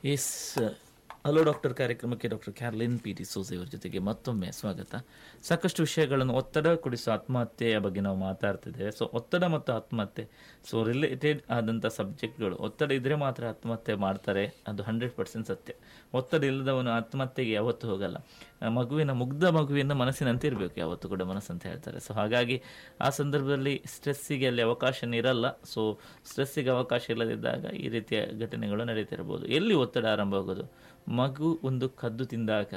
S hello doctor ಕಾರ್ಯಕ್ರಮಕ್ಕೆ doctor Carlin P T Souza ಅವರ ಜೊತೆಗೆ ಮತ್ತೊಮ್ಮೆ ಸ್ವಾಗತ ಸಾಕಷ್ಟು ವಿಷಯಗಳನ್ನು ಒತ್ತಡ ಕುಡಿಸೋ ಆತ್ಮಹತ್ಯೆಯ ಬಗ್ಗೆ ನಾವು ಮಾತಾಡ್ತಿದ್ದೇವೆ ಸೊ ಒತ್ತಡ ಮತ್ತು ಆತ್ಮಹತ್ಯೆ ಸೊ ರಿಲೇಟೆಡ್ ಆದಂಥ ಸಬ್ಜೆಕ್ಟ್ಗಳು ಒತ್ತಡ ಇದ್ರೆ ಮಾತ್ರ ಆತ್ಮಹತ್ಯೆ ಮಾಡ್ತಾರೆ ಅದು ಹಂಡ್ರೆಡ್ ಪರ್ಸೆಂಟ್ ಸತ್ಯ ಒತ್ತಡ ಇಲ್ಲದವನು ಆತ್ಮಹತ್ಯೆಗೆ ಯಾವತ್ತೂ ಹೋಗಲ್ಲ ಆ ಮಗುವಿನ ಮುಗ್ಧ ಮಗುವಿನ ಮನಸ್ಸಿನಂತೆ ಇರಬೇಕು ಯಾವತ್ತೂ ಕೂಡ ಮನಸ್ಸಂತ ಹೇಳ್ತಾರೆ ಸೊ ಹಾಗಾಗಿ ಆ ಸಂದರ್ಭದಲ್ಲಿ ಸ್ಟ್ರೆಸ್ಸಿಗೆ ಅಲ್ಲಿ ಅವಕಾಶನೇ ಇರಲ್ಲ ಸೊ ಸ್ಟ್ರೆಸ್ಸಿಗೆ ಅವಕಾಶ ಇಲ್ಲದಿದ್ದಾಗ ಈ ರೀತಿಯ ಘಟನೆಗಳು ನಡೀತಿರ್ಬೋದು ಎಲ್ಲಿ ಒತ್ತಡ ಆರಂಭ ಆಗೋದು ಮಗು ಒಂದು ಕದ್ದು ತಿಂದಾಗ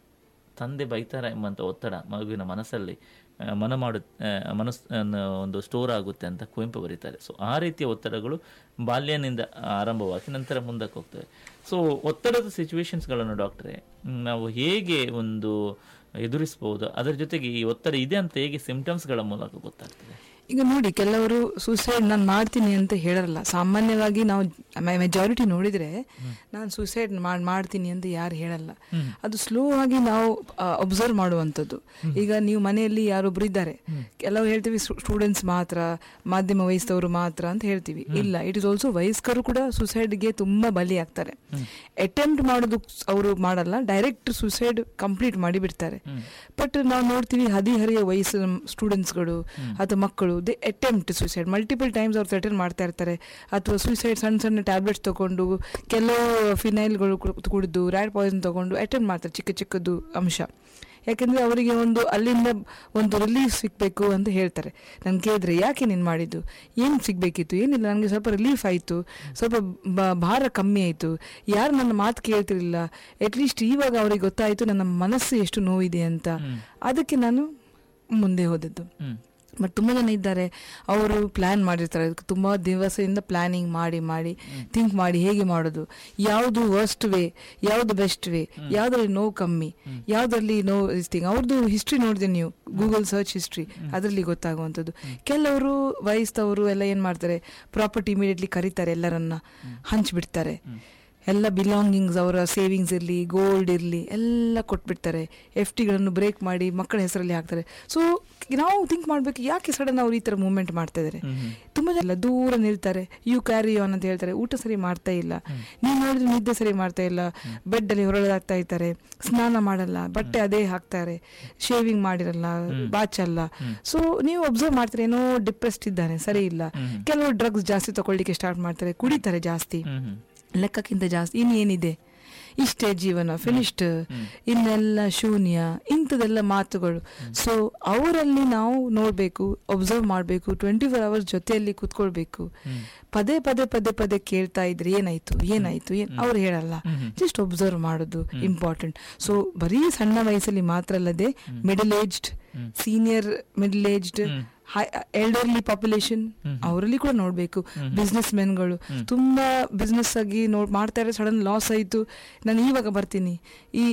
ತಂದೆ ಬೈತಾರ ಎಂಬಂಥ ಒತ್ತಡ ಮಗುವಿನ ಮನಸ್ಸಲ್ಲಿ ಆ, ಮನ ಮಾಡು ಆ, ಮನಸ್ ಅನ್ನು ಒಂದು ಸ್ಟೋರ್ ಆಗುತ್ತೆ ಅಂತ ಕುವೆಂಪು ಬರೀತಾರೆ ಸೊ ಆ ರೀತಿಯ ಒತ್ತಡಗಳು ಬಾಲ್ಯನಿಂದ ಆರಂಭವಾಗಿ ನಂತರ ಮುಂದಕ್ಕೆ ಹೋಗ್ತವೆ ಸೊ ಒತ್ತಡದ ಸಿಚುವೇಶನ್ಸ್ಗಳನ್ನು ಡಾಕ್ಟ್ರೆ ಮ್, ನಾವು ಹೇಗೆ ಒಂದು ಎದುರಿಸ್ಬೋದು ಅದರ ಜೊತೆಗೆ ಈ ಒತ್ತಡ ಇದೆ ಅಂತ ಹೇಗೆ ಸಿಂಪ್ಟಮ್ಸ್ಗಳ ಮೂಲಕ ಗೊತ್ತಾಗ್ತದೆ ಈಗ ನೋಡಿ ಕೆಲವರು ಸೂಸೈಡ್ ನಾನು ಮಾಡ್ತೀನಿ ಅಂತ ಹೇಳಲ್ಲ ಸಾಮಾನ್ಯವಾಗಿ ನಾವು ಮೆಜಾರಿಟಿ ನೋಡಿದ್ರೆ ನಾನು ಸೂಸೈಡ್ ಮಾಡಿ ಮಾಡ್ತೀನಿ ಅಂತ ಯಾರು ಹೇಳಲ್ಲ ಅದು ಸ್ಲೋ ಆಗಿ ನಾವು ಒಬ್ಸರ್ವ್ ಮಾಡುವಂಥದ್ದು ಈಗ ನೀವು ಮನೆಯಲ್ಲಿ ಯಾರೊಬ್ರು ಇದ್ದಾರೆ ಕೆಲವು ಹೇಳ್ತೀವಿ ಸ್ಟೂಡೆಂಟ್ಸ್ ಮಾತ್ರ ಮಾಧ್ಯಮ ವಯಸ್ಸದವರು ಮಾತ್ರ ಅಂತ ಹೇಳ್ತೀವಿ ಇಲ್ಲ ಇಟ್ ಇಸ್ ಆಲ್ಸೋ ವಯಸ್ಕರು ಕೂಡ ಸುಸೈಡ್ಗೆ ತುಂಬಾ ಬಲಿ ಆಗ್ತಾರೆ ಅಟೆಂಪ್ಟ್ ಮಾಡೋದು ಅವರು ಮಾಡಲ್ಲ ಡೈರೆಕ್ಟ್ ಸುಸೈಡ್ ಕಂಪ್ಲೀಟ್ ಮಾಡಿ ಬಿಡ್ತಾರೆ ಬಟ್ ನಾವು ನೋಡ್ತೀವಿ ಹದಿಹರಿಯ ವಯಸ್ಸಿನ ಸ್ಟೂಡೆಂಟ್ಸ್ಗಳು ಅಥವಾ ಮಕ್ಕಳು they attempt suicide multiple times ಅವ್ರು ಥ್ರೆಟನ್ ಮಾಡ್ತಾ ಇರ್ತಾರೆ ಅಥವಾ ಸುಸೈಡ್ ಸಣ್ಣ ಸಣ್ಣ ಟ್ಯಾಬ್ಲೆಟ್ಸ್ ತಗೊಂಡು ಕೆಲವು ಫಿನೈಲ್ಗಳು ಕುಡಿದು ರ್ಯಾಡ್ ಪಾಯ್ಸನ್ ತಗೊಂಡು ಅಟೆಂಪ್ಟ್ ಮಾಡ್ತಾರೆ ಚಿಕ್ಕ ಚಿಕ್ಕದು ಅಂಶ ಯಾಕೆಂದ್ರೆ ಅವರಿಗೆ ಒಂದು ಅಲ್ಲಿಂದ ಒಂದು ರಿಲೀಫ್ ಸಿಗಬೇಕು ಅಂತ ಹೇಳ್ತಾರೆ ನಾನು ಕೇಳಿದ್ರೆ ಯಾಕೆ ನೀನು ಮಾಡಿದ್ದು ಏನು ಸಿಗಬೇಕಿತ್ತು ಏನಿಲ್ಲ ನನಗೆ ಸ್ವಲ್ಪ ರಿಲೀಫ್ ಆಯಿತು ಸ್ವಲ್ಪ ಬ- ಭಾರ ಕಮ್ಮಿ ಆಯಿತು ಯಾರು ನನ್ನ ಮಾತು ಕೇಳ್ತಿರ್ಲಿಲ್ಲ ಅಟ್ಲೀಸ್ಟ್ ಇವಾಗ ಅವ್ರಿಗೆ ಗೊತ್ತಾಯಿತು ನನ್ನ ಮನಸ್ಸು ಎಷ್ಟು ನೋವಿದೆ ಅಂತ ಅದಕ್ಕೆ ನಾನು ಮುಂದೆ ಹೋದದ್ದು ಹ್ಮ್ ಬಟ್ ತುಂಬ ಜನ ಇದ್ದಾರೆ ಅವರು ಪ್ಲ್ಯಾನ್ ಮಾಡಿರ್ತಾರೆ ಅದಕ್ಕೆ ತುಂಬ ದಿವಸದಿಂದ ಪ್ಲ್ಯಾನಿಂಗ್ ಮಾಡಿ ಮಾಡಿ ಥಿಂಕ್ ಮಾಡಿ ಹೇಗೆ ಮಾಡೋದು ಯಾವುದು ವರ್ಸ್ಟ್ ವೇ ಯಾವುದು ಬೆಸ್ಟ್ ವೇ ಯಾವುದ್ರಲ್ಲಿ ನೋವು ಕಮ್ಮಿ ಯಾವುದ್ರಲ್ಲಿ ನೋವು ಥಿಂಗ್ ಅವ್ರದ್ದು ಹಿಸ್ಟ್ರಿ ನೋಡಿದೆ ನೀವು ಗೂಗಲ್ ಸರ್ಚ್ ಹಿಸ್ಟ್ರಿ ಅದರಲ್ಲಿ ಗೊತ್ತಾಗುವಂಥದ್ದು ಕೆಲವರು ವಯಸ್ಸವರು ಎಲ್ಲ ಏನು ಮಾಡ್ತಾರೆ ಪ್ರಾಪರ್ಟಿ ಇಮಿಡಿಯೇಟ್ಲಿ ಕರೀತಾರೆ ಎಲ್ಲರನ್ನ ಹಂಚ್ಬಿಡ್ತಾರೆ ಎಲ್ಲ ಬಿಲಾಂಗಿಂಗ್ಸ್ ಅವರ ಸೇವಿಂಗ್ಸ್ ಇರಲಿ ಗೋಲ್ಡ್ ಇರಲಿ ಎಲ್ಲ ಕೊಟ್ಬಿಡ್ತಾರೆ ಎಫ್ ಟಿಗಳನ್ನು ಬ್ರೇಕ್ ಮಾಡಿ ಮಕ್ಕಳ ಹೆಸರಲ್ಲಿ ಹಾಕ್ತಾರೆ ಸೊ ನಾವು ಥಿಂಕ್ ಮಾಡಬೇಕು ಯಾಕೆ ಸಡನ್ ಅವ್ರು ಈ ಥರ ಮೂವ್ಮೆಂಟ್ ಮಾಡ್ತಾ ಇದ್ದಾರೆ ತುಂಬ ಜನ ಎಲ್ಲ ದೂರ ನಿಲ್ತಾರೆ ಯು ಕ್ಯಾರಿ ಆನ್ ಅಂತ ಹೇಳ್ತಾರೆ ಊಟ ಸರಿ ಮಾಡ್ತಾ ಇಲ್ಲ ನೀವು ನೋಡಿದ್ರೆ ನಿದ್ದೆ ಸರಿ ಮಾಡ್ತಾ ಇಲ್ಲ ಬೆಡ್ಡಲ್ಲಿ ಹೊರಳಾಗ್ತಾ ಇರ್ತಾರೆ ಸ್ನಾನ ಮಾಡಲ್ಲ ಬಟ್ಟೆ ಅದೇ ಹಾಕ್ತಾರೆ ಶೇವಿಂಗ್ ಮಾಡಿರಲ್ಲ ಬಾಚಲ್ಲ ಸೊ ನೀವು ಅಬ್ಸರ್ವ್ ಮಾಡ್ತಾರೆ ಏನೋ ಡಿಪ್ರೆಸ್ಡ್ ಇದ್ದಾನೆ ಸರಿ ಇಲ್ಲ ಕೆಲವರು ಡ್ರಗ್ಸ್ ಜಾಸ್ತಿ ತಗೊಳ್ಳಿಕ್ಕೆ ಸ್ಟಾರ್ಟ್ ಮಾಡ್ತಾರೆ ಕುಡಿತಾರೆ ಜಾಸ್ತಿ ಹ್ಮ್ ಹ್ಮ್ ಲೆಕ್ಕಕ್ಕಿಂತ ಜಾಸ್ತಿ ಇನ್ನೇನಿದೆ ಇಷ್ಟೇ ಜೀವನ ಫಿನಿಶ್ಡ್ ಇನ್ನೆಲ್ಲ ಶೂನ್ಯ ಇಂಥದೆಲ್ಲ ಮಾತುಗಳು ಸೊ ಅವರಲ್ಲಿ ನಾವು ನೋಡಬೇಕು ಒಬ್ಸರ್ವ್ ಮಾಡಬೇಕು ಟ್ವೆಂಟಿ ಫೋರ್ ಅವರ್ಸ್ ಜೊತೆಯಲ್ಲಿ ಕೂತ್ಕೊಳ್ಬೇಕು ಪದೇ ಪದೇ ಪದೇ ಪದೇ ಕೇಳ್ತಾ ಇದ್ರೆ ಏನಾಯ್ತು ಏನಾಯ್ತು ಏನ್ ಅವ್ರು ಹೇಳಲ್ಲ ಜಸ್ಟ್ ಒಬ್ಸರ್ವ್ ಮಾಡೋದು ಇಂಪಾರ್ಟೆಂಟ್ ಸೊ ಬರೀ ಸಣ್ಣ ವಯಸ್ಸಲ್ಲಿ ಮಾತ್ರ ಅಲ್ಲದೆ middle aged senior middle aged elderly population ಅವರಲ್ಲಿ ಕೂಡ ನೋಡಬೇಕು ಬಿಸ್ನೆಸ್ ಮೆನ್ಗಳು ತುಂಬಾ ಬಿಸ್ನೆಸ್ ಆಗಿ ನೋಡ್ ಮಾಡ್ತಾ ಇದ್ರೆ ಸಡನ್ ಲಾಸ್ ಆಯಿತು ನಾನು ಇವಾಗ ಬರ್ತೀನಿ ಈ